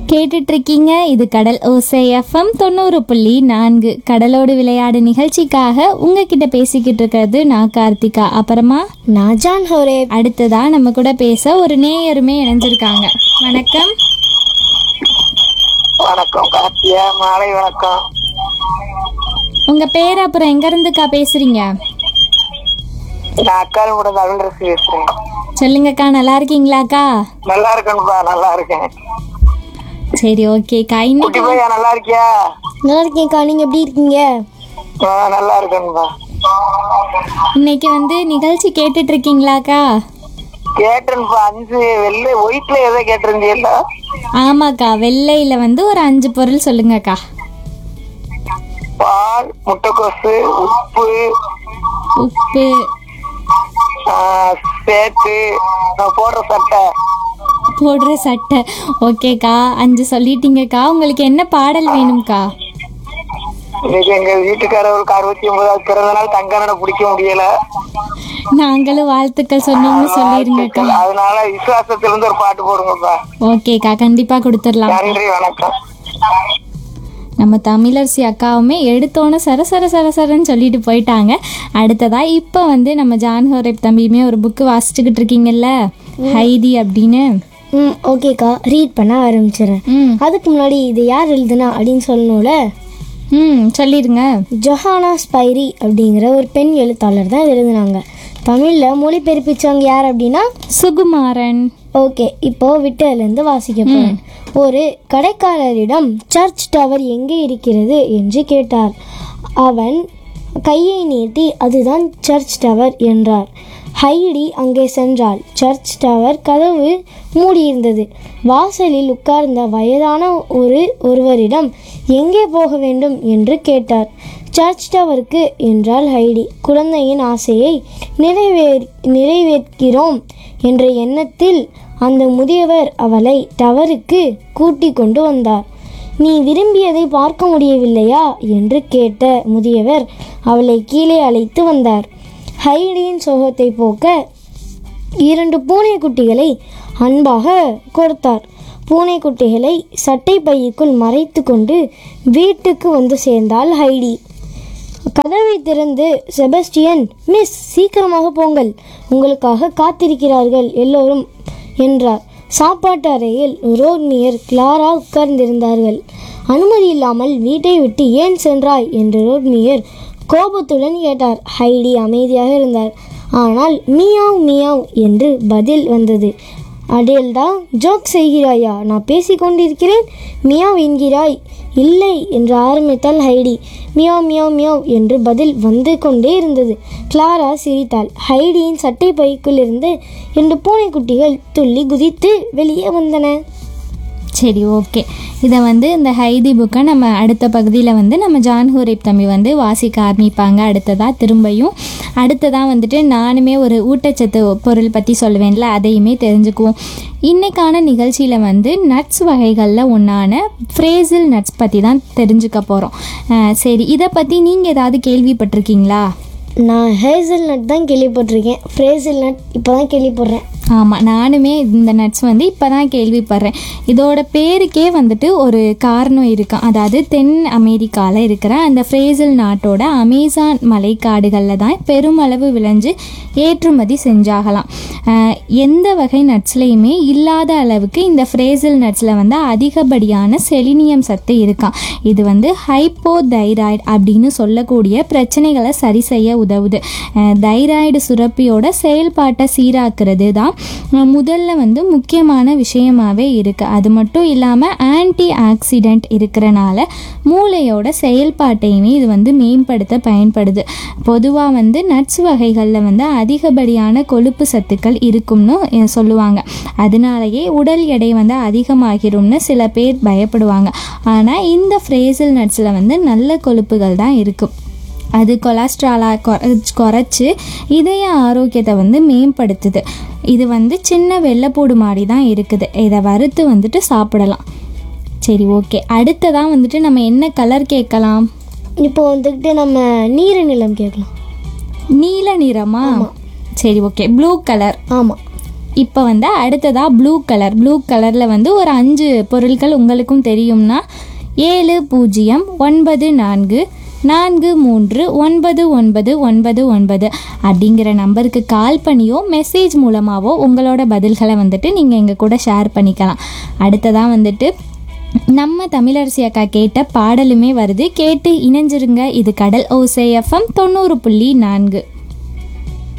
கேட்டுட்டு இருக்கீங்க இது கடல் ஓசை எஃப்எம் தொண்ணூறு புள்ளி நான்கு கடலோடு விளையாடு நிகழ்ச்சிக்காக உங்ககிட்ட பேசிக்கிட்டு இருக்கிறது நான் கார்த்திகா அப்புறமா நான் ஜான் ஹோரே அடுத்ததா நம்ம கூட பேச ஒரு நேயருமே இணைஞ்சிருக்காங்க வணக்கம் வணக்கம் கார்த்தியா மாலை வணக்கம் உங்க பேர் அப்புறம் எங்க இருந்துக்கா பேசுறீங்க நான் அக்காலும் கூட தமிழரசு பேசுறேன் சொல்லுங்கக்கா நல்லா இருக்கீங்களாக்கா நல்லா இருக்கேன்ப்பா நல்லா இருக்கேன் சரி ஓகேக்கா குட்டி இன்னைக்கு பையா நல்லா இருக்கியா நல்லா இருக்கேன்க்கா நீங்க எப்படி இருக்கீங்க ஆ, நல்லா இருக்கேன்ப்பா இன்னைக்கு வந்து நிகழ்ச்சி கேட்டுட்டு இருக்கீங்களாக்கா கேட்டேன்ப்பா அஞ்சு வெள்ளை ஒயிட்ல எதை கேட்டிருந்தீல்ல ஆமாக்கா வெள்ளையில வந்து ஒரு அஞ்சு பொருள் சொல்லுங்கக்கா பால் முட்டைக்கோசு உப்பு உப்பு ஆ, சேத்து நான் போடுற சட்டை போடுற சட்டை ஓகேக்கா அஞ்சு சொல்லிட்டீங்கக்கா உங்களுக்கு என்ன பாடல் வேணும்க்கா இன்னைக்கு எங்க வீட்டுக்காரவருக்கு அறுபத்தி ஒன்பதாவது பிறந்த நாள் தங்கனனை பிடிக்க முடியல நாங்களும் வாழ்த்துக்கள் சொன்னோம்னு சொல்லிருங்கக்கா அதனால விசுவாசத்துல இருந்து ஒரு பாட்டு போடுங்கப்பா ஓகேக்கா கண்டிப்பா கொடுத்துடலாம் நன்றி வணக்கம் நம்ம தமிழரசி அக்காவுமே எடுத்தோன்னே சர சர சர சரன்னு சொல்லிட்டு போயிட்டாங்க அடுத்ததா இப்போ வந்து நம்ம ஜான் ஹோரேப் தம்பியுமே ஒரு புக்கு வாசிச்சுக்கிட்டு இருக்கீங்கல்ல ஹைதி அப்படின்னு ம் ஓகேக்கா ரீட் பண்ண ஆரம்பிச்சிடுறேன் ம் அதுக்கு முன்னாடி இது யார் எழுதுனா அப்படின்னு சொல்லணும்ல ம் சொல்லிடுங்க ஜொஹானா ஸ்பைரி அப்படிங்கிற ஒரு பெண் எழுத்தாளர் தான் எழுதுனாங்க தமிழில் மொழிபெயர்ப்பிச்சவங்க யார் அப்படின்னா சுகுமாரன் ஓகே இப்போ விட்டதுலேருந்து வாசிக்க போறேன் ஒரு கடைக்காரரிடம் சர்ச் டவர் எங்கே இருக்கிறது என்று கேட்டார் அவன் கையை நீட்டி அதுதான் சர்ச் டவர் என்றார் ஹைடி அங்கே சென்றாள் சர்ச் டவர் கதவு மூடியிருந்தது வாசலில் உட்கார்ந்த வயதான ஒரு ஒருவரிடம் எங்கே போக வேண்டும் என்று கேட்டார் சர்ச் டவருக்கு என்றாள் ஹைடி குழந்தையின் ஆசையை நிறைவேற் நிறைவேற்கிறோம் என்ற எண்ணத்தில் அந்த முதியவர் அவளை டவருக்கு கூட்டிக் கொண்டு வந்தார் நீ விரும்பியதை பார்க்க முடியவில்லையா என்று கேட்ட முதியவர் அவளை கீழே அழைத்து வந்தார் ஹைடியின் சோகத்தை போக்க இரண்டு பூனைக்குட்டிகளை அன்பாக கொடுத்தார் பூனைக்குட்டிகளை சட்டை பையுக்குள் மறைத்து கொண்டு வீட்டுக்கு வந்து சேர்ந்தாள் ஹைடி கதவை திறந்து செபஸ்டியன் மிஸ் சீக்கிரமாக போங்கள் உங்களுக்காக காத்திருக்கிறார்கள் எல்லோரும் என்றார் சாப்பாட்டு அறையில் ரோட்மியர் கிளாரா உட்கார்ந்திருந்தார்கள் அனுமதி இல்லாமல் வீட்டை விட்டு ஏன் சென்றாய் என்று ரோட்மியர் கோபத்துடன் கேட்டார் ஹைடி அமைதியாக இருந்தார் ஆனால் மியாவ் மியாவ் என்று பதில் வந்தது அடேல்டா ஜோக் செய்கிறாயா நான் பேசிக் கொண்டிருக்கிறேன் மியாவ் என்கிறாய் இல்லை என்று ஆரம்பித்தாள் ஹைடி மியாவ் மியாவ் மியாவ் என்று பதில் வந்து கொண்டே இருந்தது கிளாரா சிரித்தாள் ஹைடியின் சட்டை பைக்குள் இருந்து இரண்டு பூனைக்குட்டிகள் துள்ளி குதித்து வெளியே வந்தன சரி ஓகே இதை வந்து இந்த ஹைதி புக்கை நம்ம அடுத்த பகுதியில் வந்து நம்ம ஜான் ஹூரேப் தம்பி வந்து வாசிக்க ஆரம்பிப்பாங்க அடுத்ததாக திரும்பியும் அடுத்ததாக வந்துட்டு நானுமே ஒரு ஊட்டச்சத்து பொருள் பற்றி சொல்லுவேன்ல அதையுமே தெரிஞ்சுக்குவோம் இன்றைக்கான நிகழ்ச்சியில் வந்து நட்ஸ் வகைகளில் ஒன்றான ஃப்ரேசில் நட்ஸ் பற்றி தான் தெரிஞ்சுக்க போகிறோம் சரி இதை பற்றி நீங்கள் ஏதாவது கேள்விப்பட்டிருக்கீங்களா நான் ஹேசல் நட் தான் கேள்விப்பட்டிருக்கேன் ஃப்ரேசில் நட் இப்போ தான் கேள்விப்படுறேன் ஆமாம் நானுமே இந்த நட்ஸ் வந்து இப்போ தான் கேள்விப்படுறேன் இதோட பேருக்கே வந்துட்டு ஒரு காரணம் இருக்கான் அதாவது தென் அமெரிக்காவில் இருக்கிற அந்த ஃப்ரேசில் நாட்டோட அமேசான் மலைக்காடுகளில் தான் பெருமளவு விளைஞ்சு ஏற்றுமதி செஞ்சாகலாம் ஆஹ் எந்த வகை நட்ஸ்லையுமே இல்லாத அளவுக்கு இந்த ஃப்ரேசில் நட்ஸில் வந்து அதிகப்படியான செலினியம் சத்து இருக்கான் இது வந்து ஹைப்போதைராய்டு அப்படின்னு சொல்லக்கூடிய பிரச்சனைகளை சரி செய்ய உதவுது ஆஹ் தைராய்டு சுரப்பியோட செயல்பாட்டை சீராக்குறது தான் அஹ் முதல்ல வந்து முக்கியமான விஷயமாவே இருக்கு அது மட்டும் இல்லாமல் ஆன்டி ஆக்சிடென்ட் இருக்கிறனால மூளையோட செயல்பாட்டையுமே இது வந்து மேம்படுத்த பயன்படுது பொதுவாக வந்து நட்ஸ் வகைகளில் வந்து அதிகப்படியான கொழுப்பு சத்துக்கள் இருக்கும்னு அஹ் சொல்லுவாங்க அதனாலயே உடல் எடை வந்து அதிகமாகிரும்னு சில பேர் பயப்படுவாங்க ஆனால் இந்த ஃப்ரேசில் நட்ஸில் வந்து நல்ல கொழுப்புகள் தான் இருக்கும் அது கொலஸ்ட்ராலா குறைச்சி குறைச்சி இதய ஆரோக்கியத்தை வந்து மேம்படுத்துது இது வந்து சின்ன வெள்ளைப்பூடு மாதிரி தான் இருக்குது இதை வறுத்து வந்துட்டு சாப்பிடலாம் சரி ஓகே அடுத்ததான் வந்துட்டு நம்ம என்ன கலர் கேட்கலாம் இப்போ வந்துக்கிட்டு நம்ம நீர நிலம் கேட்கலாம் நீல நிறமா சரி ஓகே ப்ளூ கலர் ஆமாம் இப்போ வந்து அடுத்ததாக ப்ளூ கலர் ப்ளூ கலரில் வந்து ஒரு அஞ்சு பொருட்கள் உங்களுக்கும் தெரியும்னா ஏழு பூஜ்ஜியம் ஒன்பது நான்கு நான்கு மூன்று ஒன்பது ஒன்பது ஒன்பது ஒன்பது அப்படிங்கிற நம்பருக்கு கால் பண்ணியோ மெசேஜ் மூலமாகவோ உங்களோட பதில்களை வந்துட்டு நீங்கள் எங்கள் கூட ஷேர் பண்ணிக்கலாம் அடுத்ததாக வந்துட்டு நம்ம தமிழரசி அக்கா கேட்ட பாடலுமே வருது கேட்டு இணைஞ்சிருங்க இது கடல் ஓசை எஃப்எம் தொண்ணூறு புள்ளி நான்கு